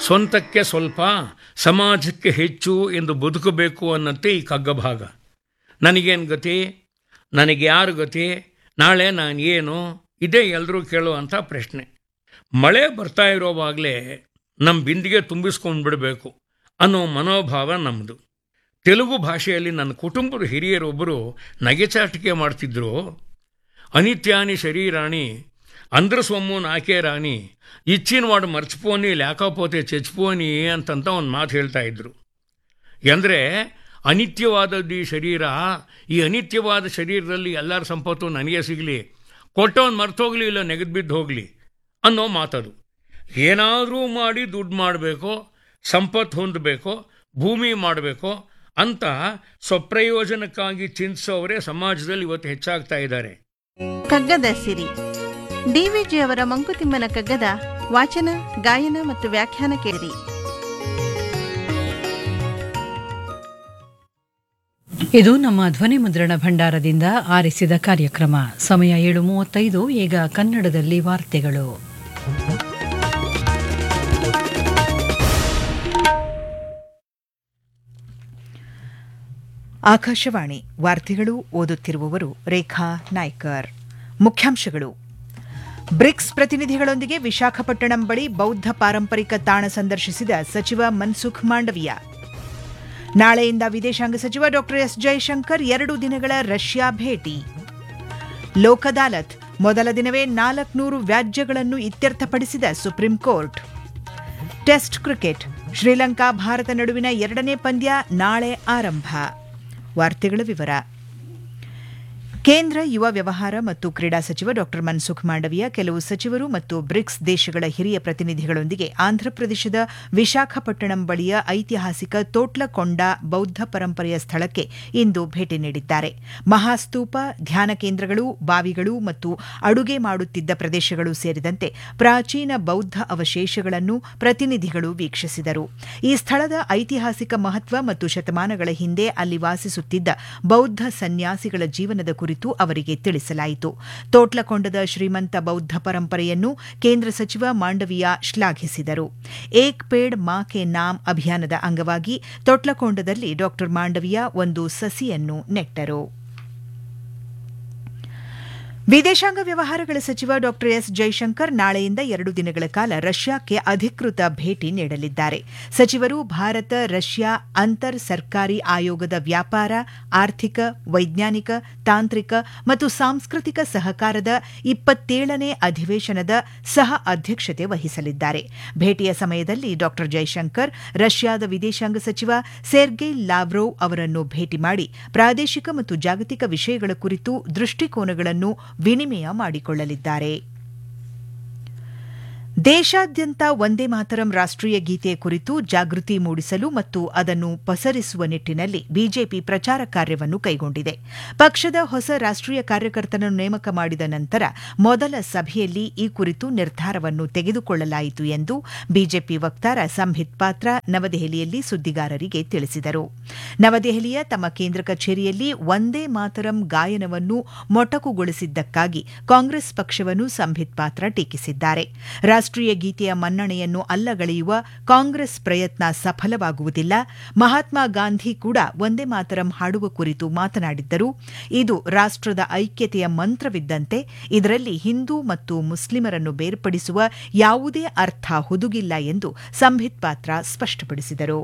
ಸ್ವಂತಕ್ಕೆ ಸ್ವಲ್ಪ ಸಮಾಜಕ್ಕೆ ಹೆಚ್ಚು ಎಂದು ಬದುಕಬೇಕು ಅನ್ನಂತೆ ಈ ಕಗ್ಗಭಾಗ ನನಗೇನು ಗತಿ ನನಗೆ ಯಾರು ಗತಿ ನಾಳೆ ನಾನು ಏನು ಇದೇ ಎಲ್ಲರೂ ಕೇಳುವಂಥ ಪ್ರಶ್ನೆ ಮಳೆ ಬರ್ತಾ ಇರೋವಾಗಲೇ ನಮ್ಮ ಬಿಂದಿಗೆ ತುಂಬಿಸ್ಕೊಂಡು ಬಿಡಬೇಕು ಅನ್ನೋ ಮನೋಭಾವ ನಮ್ಮದು ತೆಲುಗು ಭಾಷೆಯಲ್ಲಿ ನನ್ನ ಕುಟುಂಬದ ಹಿರಿಯರೊಬ್ಬರು ನಗೆಚಾಟಿಕೆ ಮಾಡ್ತಿದ್ರು ಅನಿತ್ಯಾನಿ ಶರೀರಾಣಿ ಅಂದ್ರ ಸೊಮ್ಮು ನಾಕೆ ರಾಣಿ ಇಚ್ಚಿನ ವಾಡು ಮರ್ಚಿಪೋನಿ ಲ್ಯಾಕಾಪೋತೆ ಚಚ್ಪೋನಿ ಅಂತಂತ ಒಂದು ಮಾತು ಹೇಳ್ತಾ ಇದ್ರು ಅಂದರೆ ಅನಿತ್ಯವಾದದ್ದು ಈ ಶರೀರ ಈ ಅನಿತ್ಯವಾದ ಶರೀರದಲ್ಲಿ ಎಲ್ಲರ ಸಂಪತ್ತು ನನಗೆ ಸಿಗಲಿ ಕೊಟ್ಟವನು ಮರ್ತೋಗ್ಲಿ ಇಲ್ಲ ನೆಗೆದು ಬಿದ್ದು ಹೋಗಲಿ ಅನ್ನೋ ಮಾತದು ಏನಾದರೂ ಮಾಡಿ ದುಡ್ಡು ಮಾಡಬೇಕೋ ಸಂಪತ್ತು ಹೊಂದಬೇಕೋ ಭೂಮಿ ಮಾಡಬೇಕೋ ಅಂತ ಸ್ವಪ್ರಯೋಜನಕ್ಕಾಗಿ ಚಿಂತಿಸೋವರೇ ಸಮಾಜದಲ್ಲಿ ಇವತ್ತು ಹೆಚ್ಚಾಗ್ತಾ ಇದ್ದಾರೆ ಕಗ್ಗದ ಸಿರಿ ಡಿವಿಜಿ ಅವರ ಮಂಕುತಿಮ್ಮನ ಕಗ್ಗದ ವಾಚನ ಗಾಯನ ಮತ್ತು ವ್ಯಾಖ್ಯಾನ ಕೇಳಿರಿ ಇದು ನಮ್ಮ ಧ್ವನಿ ಮುದ್ರಣ ಭಂಡಾರದಿಂದ ಆರಿಸಿದ ಕಾರ್ಯಕ್ರಮ ಸಮಯ ಏಳು ಮೂವತ್ತೈದು ಈಗ ಕನ್ನಡದಲ್ಲಿ ವಾರ್ತೆಗಳು ಆಕಾಶವಾಣಿ ವಾರ್ತೆಗಳು ಓದುತ್ತಿರುವವರು ರೇಖಾ ನಾಯ್ಕರ್ ಮುಖ್ಯಾಂಶಗಳು ಬ್ರಿಕ್ಸ್ ಪ್ರತಿನಿಧಿಗಳೊಂದಿಗೆ ವಿಶಾಖಪಟ್ಟಣಂ ಬಳಿ ಬೌದ್ಧ ಪಾರಂಪರಿಕ ತಾಣ ಸಂದರ್ಶಿಸಿದ ಸಚಿವ ಮನ್ಸುಖ್ ಮಾಂಡವಿಯಾ ನಾಳೆಯಿಂದ ವಿದೇಶಾಂಗ ಸಚಿವ ಡಾ ಎಸ್ ಜಯಶಂಕರ್ ಎರಡು ದಿನಗಳ ರಷ್ಯಾ ಭೇಟಿ ಲೋಕ್ ಅದಾಲತ್ ಮೊದಲ ದಿನವೇ ನಾಲ್ಕುನೂರು ವ್ಯಾಜ್ಯಗಳನ್ನು ಇತ್ಯರ್ಥಪಡಿಸಿದ supreme court test cricket Sri Lanka Bharata ನಡುವಿನ ಎರಡನೇ ಪಂದ್ಯ ನಾಳೆ ಆರಂಭ ವಾರ್ತೆಗಳ ವಿವರ ಕೇಂದ್ರ ಯುವ ವ್ಯವಹಾರ ಮತ್ತು ಕ್ರೀಡಾ ಸಚಿವ ಡಾ ಮನ್ಸುಖ್ ಮಾಂಡವಿಯಾ ಕೆಲವು ಸಚಿವರು ಮತ್ತು ಬ್ರಿಕ್ಸ್ ದೇಶಗಳ ಹಿರಿಯ ಪ್ರತಿನಿಧಿಗಳೊಂದಿಗೆ ಆಂಧ್ರಪ್ರದೇಶದ ವಿಶಾಖಪಟ್ಟಣಂ ಬಳಿಯ ಐತಿಹಾಸಿಕ ತೋಟ್ಲಕೊಂಡ ಬೌದ್ಧ ಪರಂಪರೆಯ ಸ್ಥಳಕ್ಕೆ ಇಂದು ಭೇಟಿ ನೀಡಿದ್ದಾರೆ ಮಹಾಸ್ತೂಪ ಧ್ಯಾನ ಕೇಂದ್ರಗಳು ಬಾವಿಗಳು ಮತ್ತು ಅಡುಗೆ ಮಾಡುತ್ತಿದ್ದ ಪ್ರದೇಶಗಳು ಸೇರಿದಂತೆ ಪ್ರಾಚೀನ ಬೌದ್ಧ ಅವಶೇಷಗಳನ್ನು ಪ್ರತಿನಿಧಿಗಳು ವೀಕ್ಷಿಸಿದರು ಈ ಸ್ಥಳದ ಐತಿಹಾಸಿಕ ಮಹತ್ವ ಮತ್ತು ಶತಮಾನಗಳ ಹಿಂದೆ ಅಲ್ಲಿ ವಾಸಿಸುತ್ತಿದ್ದ ಬೌದ್ಧ ಸನ್ಯಾಸಿಗಳ ಜೀವನದ ಕುರಿತು ಅವರಿಗೆ ತಿಳಿಸಲಾಯಿತು ತೋಟ್ಲಕೊಂಡದ ಶ್ರೀಮಂತ ಬೌದ್ಧ ಪರಂಪರೆಯನ್ನು ಕೇಂದ್ರ ಸಚಿವ ಮಾಂಡವಿಯಾ ಶ್ಲಾಘಿಸಿದರು ಏಕ್ ಪೇಡ್ ಮಾ ಕೆ ನಾಮ್ ಅಭಿಯಾನದ ಅಂಗವಾಗಿ ತೊಟ್ಲಕೊಂಡದಲ್ಲಿ ಡಾ ಮಾಂಡವಿಯಾ ಒಂದು ಸಸಿಯನ್ನು ನೆಟ್ಟರು ವಿದೇಶಾಂಗ ವ್ಯವಹಾರಗಳ ಸಚಿವ ಡಾ ಎಸ್ ಜೈಶಂಕರ್ ನಾಳೆಯಿಂದ ಎರಡು ದಿನಗಳ ಕಾಲ ರಷ್ಯಾಕ್ಕೆ ಅಧಿಕೃತ ಭೇಟಿ ನೀಡಲಿದ್ದಾರೆ ಸಚಿವರು ಭಾರತ ರಷ್ಯಾ ಅಂತರ್ ಸರ್ಕಾರಿ ಆಯೋಗದ ವ್ಯಾಪಾರ ಆರ್ಥಿಕ ವೈಜ್ಞಾನಿಕ ತಾಂತ್ರಿಕ ಮತ್ತು ಸಾಂಸ್ಕೃತಿಕ ಸಹಕಾರದ ಇಪ್ಪತ್ತೇಳನೇ ಅಧಿವೇಶನದ ಸಹ ಅಧ್ಯಕ್ಷತೆ ವಹಿಸಲಿದ್ದಾರೆ ಭೇಟಿಯ ಸಮಯದಲ್ಲಿ ಡಾ ಜೈಶಂಕರ್ ರಷ್ಯಾದ ವಿದೇಶಾಂಗ ಸಚಿವ ಸೆರ್ಗೈ ಲಾವ್ರೋವ್ ಅವರನ್ನು ಭೇಟಿ ಮಾಡಿ ಪ್ರಾದೇಶಿಕ ಮತ್ತು ಜಾಗತಿಕ ವಿಷಯಗಳ ಕುರಿತು ದೃಷ್ಟಿಕೋನಗಳನ್ನು ವಿನಿಮಯ ಮಾಡಿಕೊಳ್ಳಲಿದ್ದಾರೆ ದೇಶಾದ್ಯಂತ ಒಂದೇ ಮಾತರಂ ರಾಷ್ಟೀಯ ಗೀತೆಯ ಕುರಿತು ಜಾಗೃತಿ ಮೂಡಿಸಲು ಮತ್ತು ಅದನ್ನು ಪಸರಿಸುವ ನಿಟ್ಟಿನಲ್ಲಿ ಬಿಜೆಪಿ ಪ್ರಚಾರ ಕಾರ್ಯವನ್ನು ಕೈಗೊಂಡಿದೆ ಪಕ್ಷದ ಹೊಸ ರಾಷ್ಟೀಯ ಕಾರ್ಯಕರ್ತನನ್ನು ನೇಮಕ ಮಾಡಿದ ನಂತರ ಮೊದಲ ಸಭೆಯಲ್ಲಿ ಈ ಕುರಿತು ನಿರ್ಧಾರವನ್ನು ತೆಗೆದುಕೊಳ್ಳಲಾಯಿತು ಎಂದು ಬಿಜೆಪಿ ವಕ್ತಾರ ಸಂಬಿತ್ ಪಾತ್ರ ನವದೆಹಲಿಯಲ್ಲಿ ಸುದ್ದಿಗಾರರಿಗೆ ತಿಳಿಸಿದರು ನವದೆಹಲಿಯ ತಮ್ಮ ಕೇಂದ್ರ ಕಚೇರಿಯಲ್ಲಿ ಒಂದೇ ಮಾತರಂ ಗಾಯನವನ್ನು ಮೊಟಕುಗೊಳಿಸಿದ್ದಕ್ಕಾಗಿ ಕಾಂಗ್ರೆಸ್ ಪಕ್ಷವನ್ನು ಸಂಬಿತ್ ಪಾತ್ರ ಟೀಕಿಸಿದ್ದಾರೆ ರಾಷ್ಟೀಯ ಗೀತೆಯ ಮನ್ನಣೆಯನ್ನು ಅಲ್ಲಗಳೆಯುವ ಕಾಂಗ್ರೆಸ್ ಪ್ರಯತ್ನ ಸಫಲವಾಗುವುದಿಲ್ಲ ಮಹಾತ್ಮ ಗಾಂಧಿ ಕೂಡ ಒಂದೇ ಮಾತರಂ ಹಾಡುವ ಕುರಿತು ಮಾತನಾಡಿದ್ದರು ಇದು ರಾಷ್ಟದ ಐಕ್ಯತೆಯ ಮಂತ್ರವಿದ್ದಂತೆ ಇದರಲ್ಲಿ ಹಿಂದೂ ಮತ್ತು ಮುಸ್ಲಿಮರನ್ನು ಬೇರ್ಪಡಿಸುವ ಯಾವುದೇ ಅರ್ಥ ಹುದುಗಿಲ್ಲ ಎಂದು ಸಂಬಿತ್ ಪಾತ್ರ ಸ್ಪಷ್ಟಪಡಿಸಿದರು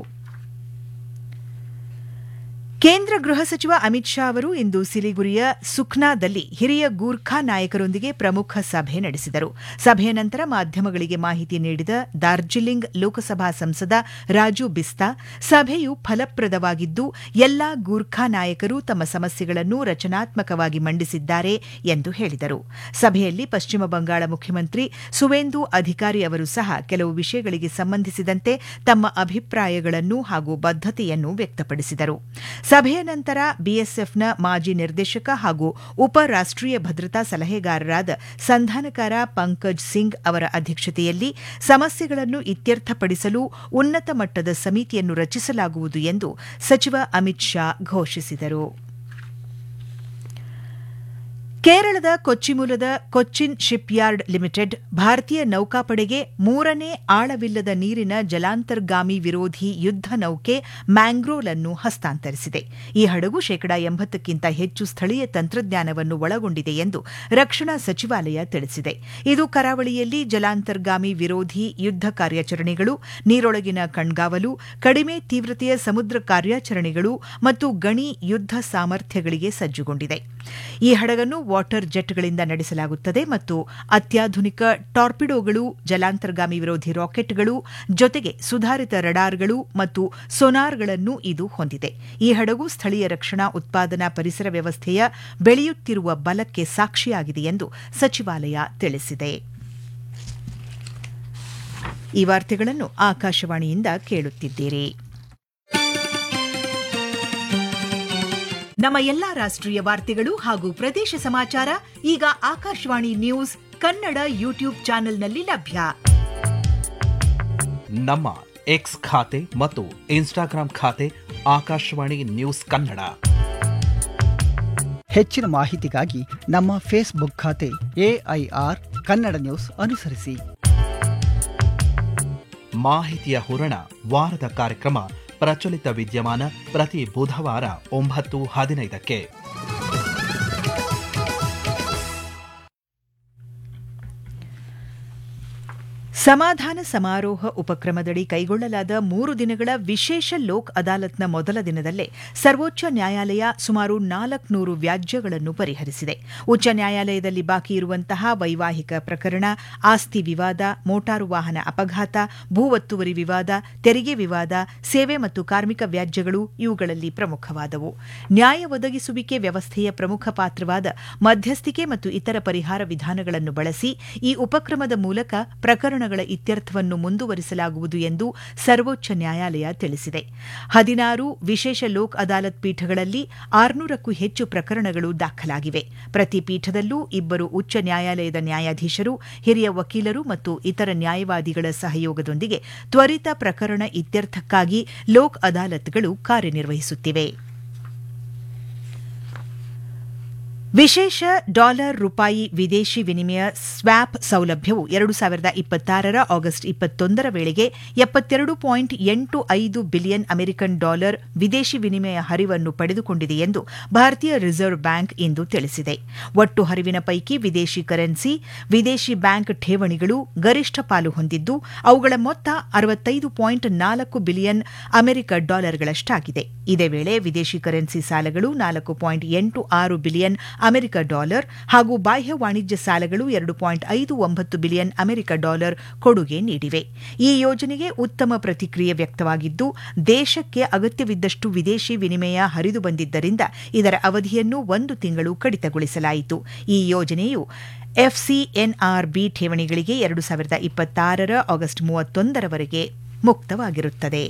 ಕೇಂದ್ರ ಗೃಹ ಸಚಿವ ಅಮಿತ್ ಶಾ ಅವರು ಇಂದು ಸಿಲಿಗುರಿಯ ಸುಖ್ನಾದಲ್ಲಿ ಹಿರಿಯ ಗೂರ್ಖಾ ನಾಯಕರೊಂದಿಗೆ ಪ್ರಮುಖ ಸಭೆ ನಡೆಸಿದರು ಸಭೆಯ ನಂತರ ಮಾಧ್ಯಮಗಳಿಗೆ ಮಾಹಿತಿ ನೀಡಿದ ಡಾರ್ಜಿಲಿಂಗ್ ಲೋಕಸಭಾ ಸಂಸದ ರಾಜು ಬಿಸ್ತಾ ಸಭೆಯು ಫಲಪ್ರದವಾಗಿದ್ದು ಎಲ್ಲಾ ಗೂರ್ಖಾ ನಾಯಕರು ತಮ್ಮ ಸಮಸ್ಯೆಗಳನ್ನು ರಚನಾತ್ಮಕವಾಗಿ ಮಂಡಿಸಿದ್ದಾರೆ ಎಂದು ಹೇಳಿದರು ಸಭೆಯಲ್ಲಿ ಪಶ್ಚಿಮ ಬಂಗಾಳ ಮುಖ್ಯಮಂತ್ರಿ ಸುವೇಂದು ಅಧಿಕಾರಿ ಅವರು ಸಹ ಕೆಲವು ವಿಷಯಗಳಿಗೆ ಸಂಬಂಧಿಸಿದಂತೆ ತಮ್ಮ ಅಭಿಪ್ರಾಯಗಳನ್ನು ಹಾಗೂ ಬದ್ದತೆಯನ್ನು ವ್ಯಕ್ತಪಡಿಸಿದರು ಸಭೆಯ ನಂತರ ಬಿಎಸ್ಎಫ್ನ ಮಾಜಿ ನಿರ್ದೇಶಕ ಹಾಗೂ ಉಪ ರಾಷ್ಟೀಯ ಭದ್ರತಾ ಸಲಹೆಗಾರರಾದ ಸಂಧಾನಕಾರ ಪಂಕಜ್ ಸಿಂಗ್ ಅವರ ಅಧ್ಯಕ್ಷತೆಯಲ್ಲಿ ಸಮಸ್ಯೆಗಳನ್ನು ಇತ್ಯರ್ಥಪಡಿಸಲು ಉನ್ನತ ಮಟ್ಟದ ಸಮಿತಿಯನ್ನು ರಚಿಸಲಾಗುವುದು ಎಂದು ಸಚಿವ ಅಮಿತ್ ಶಾ ಘೋಷಿಸಿದರು ಕೇರಳದ ಕೊಚ್ಚಿ ಮೂಲದ ಕೊಚ್ಚಿನ್ ಶಿಪ್ ಯಾರ್ಡ್ ಲಿಮಿಟೆಡ್ ಭಾರತೀಯ ನೌಕಾಪಡೆಗೆ ಮೂರನೇ ಆಳವಿಲ್ಲದ ನೀರಿನ ಜಲಾಂತರ್ಗಾಮಿ ವಿರೋಧಿ ಯುದ್ಧ ನೌಕೆ ಮ್ಯಾಂಗ್ರೋಲ್ ಅನ್ನು ಹಸ್ತಾಂತರಿಸಿದೆ ಈ ಹಡಗು ಶೇಕಡಾ ಎಂಬತ್ತಕ್ಕಿಂತ ಹೆಚ್ಚು ಸ್ಥಳೀಯ ತಂತ್ರಜ್ಞಾನವನ್ನು ಒಳಗೊಂಡಿದೆ ಎಂದು ರಕ್ಷಣಾ ಸಚಿವಾಲಯ ತಿಳಿಸಿದೆ ಇದು ಕರಾವಳಿಯಲ್ಲಿ ಜಲಾಂತರ್ಗಾಮಿ ವಿರೋಧಿ ಯುದ್ಧ ಕಾರ್ಯಾಚರಣೆಗಳು ನೀರೊಳಗಿನ ಕಣ್ಗಾವಲು ಕಡಿಮೆ ತೀವ್ರತೆಯ ಸಮುದ್ರ ಕಾರ್ಯಾಚರಣೆಗಳು ಮತ್ತು ಗಣಿ ಯುದ್ಧ ಸಾಮರ್ಥ್ಯಗಳಿಗೆ ಸಜ್ಜುಗೊಂಡಿದೆ ಈ ಹಡಗನ್ನು ವಾಟರ್ ಜೆಟ್ಗಳಿಂದ ನಡೆಸಲಾಗುತ್ತದೆ ಮತ್ತು ಅತ್ಯಾಧುನಿಕ ಟಾರ್ಪಿಡೋಗಳು ಜಲಾಂತರ್ಗಾಮಿ ವಿರೋಧಿ ರಾಕೆಟ್ಗಳು ಜೊತೆಗೆ ಸುಧಾರಿತ ರಡಾರ್ಗಳು ಮತ್ತು ಸೊನಾರ್ಗಳನ್ನು ಇದು ಹೊಂದಿದೆ ಈ ಹಡಗು ಸ್ಥಳೀಯ ರಕ್ಷಣಾ ಉತ್ಪಾದನಾ ಪರಿಸರ ವ್ಯವಸ್ಥೆಯ ಬೆಳೆಯುತ್ತಿರುವ ಬಲಕ್ಕೆ ಸಾಕ್ಷಿಯಾಗಿದೆ ಎಂದು ಸಚಿವಾಲಯ ತಿಳಿಸಿದೆ ಈ ವಾರ್ತೆಗಳನ್ನು ಆಕಾಶವಾಣಿಯಿಂದ ಕೇಳುತ್ತಿದ್ದೀರಿ ನಮ್ಮ ಎಲ್ಲಾ ರಾಷ್ಟ್ರೀಯ ವಾರ್ತೆಗಳು ಹಾಗೂ ಪ್ರದೇಶ ಸಮಾಚಾರ ಈಗ ಆಕಾಶವಾಣಿ ನ್ಯೂಸ್ ಕನ್ನಡ ಯೂಟ್ಯೂಬ್ ಚಾನೆಲ್ನಲ್ಲಿ ಲಭ್ಯ ನಮ್ಮ ಎಕ್ಸ್ ಖಾತೆ ಮತ್ತು ಇನ್ಸ್ಟಾಗ್ರಾಂ ಖಾತೆ ಆಕಾಶವಾಣಿ ನ್ಯೂಸ್ ಕನ್ನಡ ಹೆಚ್ಚಿನ ಮಾಹಿತಿಗಾಗಿ ನಮ್ಮ ಫೇಸ್ಬುಕ್ ಖಾತೆ ಎಐಆರ್ ಕನ್ನಡ ನ್ಯೂಸ್ ಅನುಸರಿಸಿ ಮಾಹಿತಿಯ ಹೂರಣ ವಾರದ ಕಾರ್ಯಕ್ರಮ ಪ್ರಚಲಿತ ವಿದ್ಯಮಾನ ಪ್ರತಿ ಬುಧವಾರ ಒಂಬತ್ತು ಹದಿನೈದಕ್ಕೆ ಸಮಾಧಾನ ಸಮಾರೋಹ ಉಪಕ್ರಮದಡಿ ಕೈಗೊಳ್ಳಲಾದ ಮೂರು ದಿನಗಳ ವಿಶೇಷ ಲೋಕ್ ಅದಾಲತ್ನ ಮೊದಲ ದಿನದಲ್ಲೇ ಸರ್ವೋಚ್ಚ ನ್ಯಾಯಾಲಯ ಸುಮಾರು ನಾಲ್ಕುನೂರು ವ್ಯಾಜ್ಯಗಳನ್ನು ಪರಿಹರಿಸಿದೆ ಉಚ್ಚ ನ್ಯಾಯಾಲಯದಲ್ಲಿ ಬಾಕಿ ಇರುವಂತಹ ವೈವಾಹಿಕ ಪ್ರಕರಣ ಆಸ್ತಿ ವಿವಾದ ಮೋಟಾರು ವಾಹನ ಅಪಘಾತ ಭೂ ಒತ್ತುವರಿ ವಿವಾದ ತೆರಿಗೆ ವಿವಾದ ಸೇವೆ ಮತ್ತು ಕಾರ್ಮಿಕ ವ್ಯಾಜ್ಯಗಳು ಇವುಗಳಲ್ಲಿ ಪ್ರಮುಖವಾದವು ನ್ಯಾಯ ಒದಗಿಸುವಿಕೆ ವ್ಯವಸ್ಥೆಯ ಪ್ರಮುಖ ಪಾತ್ರವಾದ ಮಧ್ಯಸ್ಥಿಕೆ ಮತ್ತು ಇತರ ಪರಿಹಾರ ವಿಧಾನಗಳನ್ನು ಬಳಸಿ ಈ ಉಪಕ್ರಮದ ಮೂಲಕ ಪ್ರಕರಣಗಳ ಇತ್ಯರ್ಥವನ್ನು ಮುಂದುವರಿಸಲಾಗುವುದು ಎಂದು ಸರ್ವೋಚ್ಚ ನ್ಯಾಯಾಲಯ ತಿಳಿಸಿದೆ ಹದಿನಾರು ವಿಶೇಷ ಲೋಕ್ ಅದಾಲತ್ ಪೀಠಗಳಲ್ಲಿ ಆರುನೂರಕ್ಕೂ ಹೆಚ್ಚು ಪ್ರಕರಣಗಳು ದಾಖಲಾಗಿವೆ ಪ್ರತಿ ಪೀಠದಲ್ಲೂ ಇಬ್ಬರು ಉಚ್ಚ ನ್ಯಾಯಾಲಯದ ನ್ಯಾಯಾಧೀಶರು ಹಿರಿಯ ವಕೀಲರು ಮತ್ತು ಇತರ ನ್ಯಾಯವಾದಿಗಳ ಸಹಯೋಗದೊಂದಿಗೆ ತ್ವರಿತ ಪ್ರಕರಣ ಇತ್ಯರ್ಥಕ್ಕಾಗಿ ಲೋಕ್ ಅದಾಲತ್ಗಳು ಕಾರ್ಯನಿರ್ವಹಿಸುತ್ತಿವೆ ವಿಶೇಷ ಡಾಲರ್ ರೂಪಾಯಿ ವಿದೇಶಿ ವಿನಿಮಯ ಸ್ವ್ಯಾಪ್ ಸೌಲಭ್ಯವು ಎರಡು ಸಾವಿರದ ಇಪ್ಪತ್ತಾರರ ಆಗಸ್ಟ್ ಇಪ್ಪತ್ತೊಂದರ ವೇಳೆಗೆ ಎಪ್ಪತ್ತೆರಡು ಪಾಯಿಂಟ್ ಎಂಟು ಐದು ಬಿಲಿಯನ್ ಅಮೆರಿಕನ್ ಡಾಲರ್ ವಿದೇಶಿ ವಿನಿಮಯ ಹರಿವನ್ನು ಪಡೆದುಕೊಂಡಿದೆ ಎಂದು ಭಾರತೀಯ ರಿಸರ್ವ್ ಬ್ಯಾಂಕ್ ಇಂದು ತಿಳಿಸಿದೆ ಒಟ್ಟು ಹರಿವಿನ ಪೈಕಿ ವಿದೇಶಿ ಕರೆನ್ಸಿ ವಿದೇಶಿ ಬ್ಯಾಂಕ್ ಠೇವಣಿಗಳು ಗರಿಷ್ಠ ಪಾಲು ಹೊಂದಿದ್ದು ಅವುಗಳ ಮೊತ್ತ ಅರವತ್ತೈದು ಪಾಯಿಂಟ್ ನಾಲ್ಕು ಬಿಲಿಯನ್ ಅಮೆರಿಕ ಡಾಲರ್ಗಳಷ್ಟಾಗಿದೆ ಇದೇ ವೇಳೆ ವಿದೇಶಿ ಕರೆನ್ಸಿ ಸಾಲಗಳು ನಾಲ್ಕು ಪಾಯಿಂಟ್ ಎಂಟು ಆರು ಬಿಲಿಯನ್ ಅಮೆರಿಕ ಡಾಲರ್ ಹಾಗೂ ಬಾಹ್ಯ ವಾಣಿಜ್ಯ ಸಾಲಗಳು ಎರಡು ಪಾಯಿಂಟ್ ಐದು ಒಂಬತ್ತು ಬಿಲಿಯನ್ ಅಮೆರಿಕ ಡಾಲರ್ ಕೊಡುಗೆ ನೀಡಿವೆ ಈ ಯೋಜನೆಗೆ ಉತ್ತಮ ಪ್ರತಿಕ್ರಿಯೆ ವ್ಯಕ್ತವಾಗಿದ್ದು ದೇಶಕ್ಕೆ ಅಗತ್ಯವಿದ್ದಷ್ಟು ವಿದೇಶಿ ವಿನಿಮಯ ಹರಿದು ಬಂದಿದ್ದರಿಂದ ಇದರ ಅವಧಿಯನ್ನು ಒಂದು ತಿಂಗಳು ಕಡಿತಗೊಳಿಸಲಾಯಿತು ಈ ಯೋಜನೆಯು ಎಫ್ಸಿಎನ್ಆರ್ಬಿ ಠೇವಣಿಗಳಿಗೆ ಎರಡು ಸಾವಿರದ ಇಪ್ಪತ್ತಾರರ ಆಗಸ್ಟ್ ಮೂವತ್ತೊಂದರವರೆಗೆ ಮುಕ್ತವಾಗಿರುತ್ತದೆ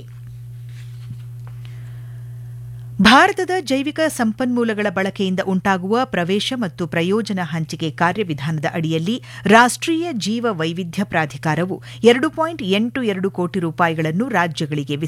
ಭಾರತದ ಜೈವಿಕ ಸಂಪನ್ಮೂಲಗಳ ಬಳಕೆಯಿಂದ ಉಂಟಾಗುವ ಪ್ರವೇಶ ಮತ್ತು ಪ್ರಯೋಜನ ಹಂಚಿಕೆ ಕಾರ್ಯವಿಧಾನದ ಅಡಿಯಲ್ಲಿ ರಾಷ್ಟ್ರೀಯ ಜೀವ ವೈವಿಧ್ಯ ಪ್ರಾಧಿಕಾರವು ಎರಡು ಪಾಯಿಂಟ್ ಎಂಟು ಎರಡು ಕೋಟಿ ರೂಪಾಯಿಗಳನ್ನು ರಾಜ್ಯಗಳಿಗೆ